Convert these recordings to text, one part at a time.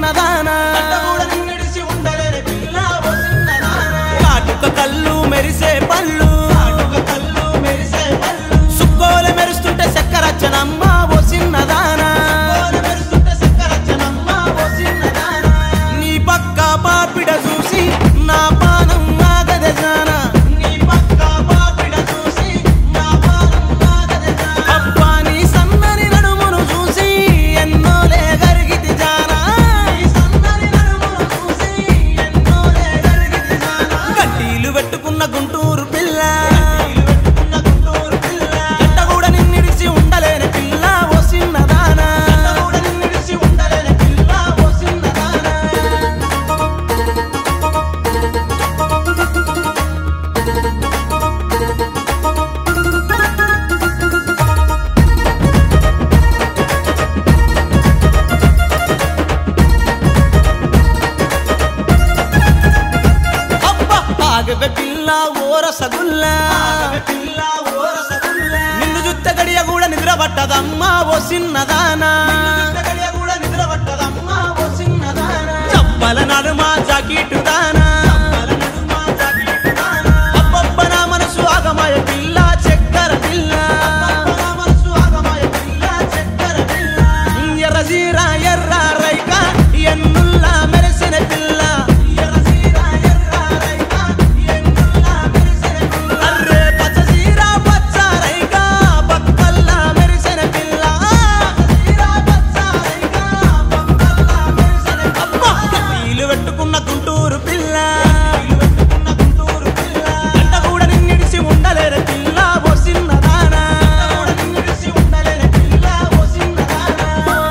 చిన్నదానా కూడా నిన్నడిసి ఉండలేని పిల్ల ఓ చిన్నదానా కాటుక కళ్ళు మెరిసే పళ్ళు కాటుక కళ్ళు మెరిసే కళ్ళు సుక్కోలు మెరుస్తుంటే చక్కరచ్చనమ్మ ఓ చిన్నదానా కోన మెరుస్తుంటే చక్కరచ్చనమ్మ ఓ చిన్నదానా నీ పక్క పాపిడ చూసి నా పానం ఆగదే జానా నీ పక్క పాపిడ చూసి నా పానం నాగదే జానా అబ్బా నీ సన్నని నడుమును చూసి ఎన్నోలే గరిగితి జానా ఈ సన్నని నడుమును చూసి ఎన్నోలే జరిగింది జానా గడ్డీలు పెట్టుకున్న గుంటూరు పిల్ల నీళ్ళు పెట్టుకున్న గుంటూరు పిల్ల గడ్డ కూడా నిన్నిడిసి ఉండలేని పిల్ల ఓ చిన్నదానా కూడా నిన్నడిసి ఉండలేని పిల్ల ఓ చిన్నదానా అబ్బా ఆగవే పిల్ల ఓ రసగుల్లా ఆమె పిల్ల ఓ రసగుల్లా నిన్ను జుత్త గడియ కూడా నిద్ర పట్టదమ్మా ఓ చిన్నదానా గడియ కూడా నిద్ర పట్టదమ్మా ఓ చిన్నదానా చప్పల నడుమ జాకెట్టు దానా పల నడుమ జాకెట్టు దానా అబ్బబ్బ నా మనసు ఆగమాయ పిల్ల చక్కెర పిల్ల నా మనసు ఆగమాయ పిల్ల చక్కెర పిల్ల ఎర్ర జీర ఎర్ర రైక ఎన్నుల్లా మెరిసిన పిల్ల ఎర్ర సీర ఎర్ర రైక ఎన్నుల్లా మెరిసిన పిల్ల అర్రే పచ్చ జీర పచ్చ రైక బక్కల్లా మెరిసిన పిల్ల సీర పచ్చ రైక పక్కల్లా మెరిసిన అబ్బా నీళ్ళు పెట్టుకున్న గుంటూరు పిల్ల నీళ్ళు పెట్టుకున్న గుంటూరు పిల్ల గంట కూడా నిన్నిడిసి ఉండలేని పిల్ల ఓ చిన్నదానా కూడా నిన్నడిసి ఉండలేని పిల్ల ఓ చిన్నదానా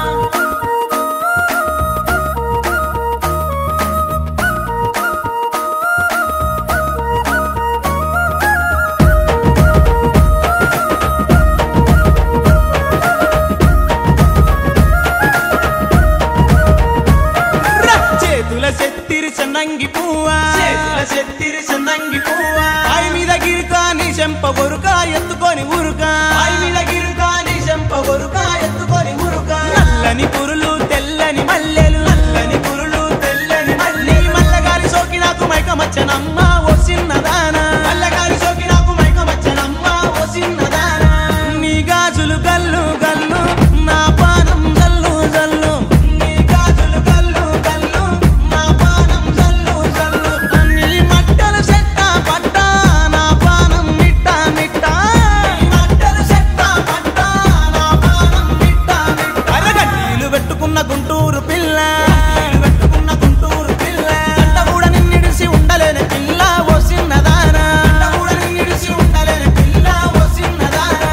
రా, చేతుల చెత్తిరి చెన్నంగి పువ్వా చేతుల చెత్తిరి సన్నంగి పువ్వా పై మీద గిరుక నీ చెంప గొరుక ఎత్తుకొని ఊరుక పై మీద గిరుకా నీ చెంప గొరుక ఎత్తుకొని మురుక నల్లని పురులు తెల్లని మల్లెలు నల్లని పురులు తెల్లని మల్లి నీ మల్లగారి సోకి నాకు మైకమచ్చనమ్మ ఓ చిన్నదానా మల్లగారి సోకి నాకు మైకమచ్చనమ్మ ఓ చిన్నదానా నీ గాజులు గల్లు గల్లు నా పానం జల్లు జల్లు నీ గాజులు గల్లు గల్లు నా పానం జల్లు జల్లు నీ మట్టలు చెట్ట పట్ట నా పానం మిట్ట మిట్ట నీ మట్టలు చెట్ట పట్ట నా పానం మిట్ట మిట్ట అరగడ్డీలు పెట్టుకున్న గుంటూరు పిల్ల నీళ్ళు పెట్టుకున్న గుంటూరు పిల్ల గంట కూడా నిన్నిడిసి ఉండలేని పిల్ల ఓ చిన్నదానా అంట కూడా నిన్నిడిసి ఉండలేని పిల్ల ఓ చిన్నదానా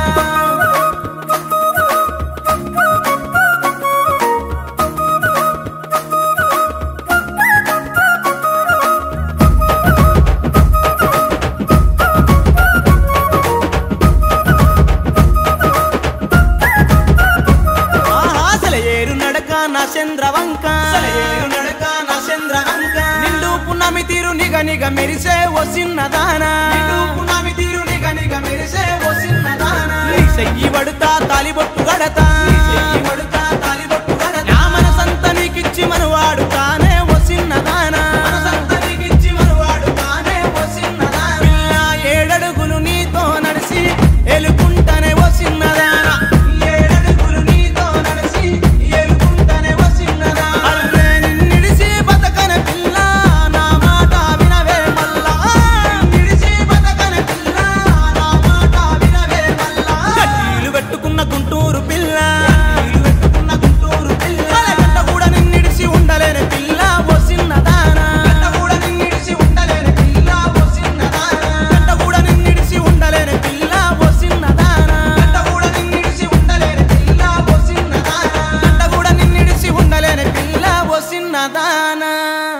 ఆహా సెలయేరు నడక నా చంద్రవంక సలయేరు నడక నా చంద్రవంక నిండు పున్నమి తీరు నిగ నిగ మెరిసే ఓ చిన్నదానా నిండు పున్నమి తీరు నిగ నిగ మెరిసే ఓ చిన్నదానా నీ చెయ్యి పడుతా తాలిబొట్టు గడతా చెయ్యి పడుతా తాలిబొట్టు కడతా నా మనసంతా నీకిచ్చి మనవాడుతానే ఓ చిన్నదానా మనసంతా నీకిచ్చి మనవాడు తానే ఓ చిన్నదానా పిల్ల ఏడడుగులు నీతో నడిచి ఎలుకుంటానే ఓ చిన్నదానా ఏడడుగులు నీతో నడిచి ఏలుకుంటానే ఓ చిన్నదానా అర్రే నిన్నిడిసి బతకన పిల్ల నా మాట వినవే మల్లా నిడిచి బతకన పిల్ల నా మాట వినవే మల్లా గడ్డీలు పెట్టుకున్న గుంటూరు పిల్ల నీళ్ళు పెట్టుకున్న గుంటూరు పిల్ల గంట కూడా నిన్నిడిసి ఉండలేని పిల్ల ఓ చిన్నదానా గంట కూడా నిన్నిడిచి ఉండలేని పిల్ల ఓ చిన్నదానా గంట కూడా నిన్నిడిసి ఉండలేని పిల్ల ఓ చిన్నదానా గంట కూడా నిన్నిడిచి ఉండలేని పిల్ల ఓ చిన్నదానా గంట కూడా నిన్నిడిసి ఉండలేని పిల్ల ఓ చిన్నదానా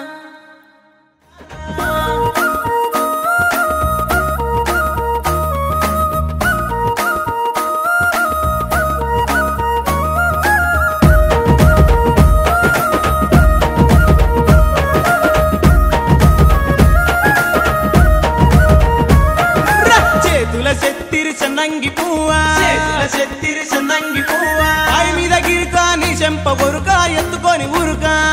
రా, చేతుల చెత్తిరి చెన్నంగి పువ్వా చేతుల చెత్తిరి సన్నంగి పువ్వా పై మీద గిరుక నీ చెంప గొరుక ఎత్తుకొని ఊరుక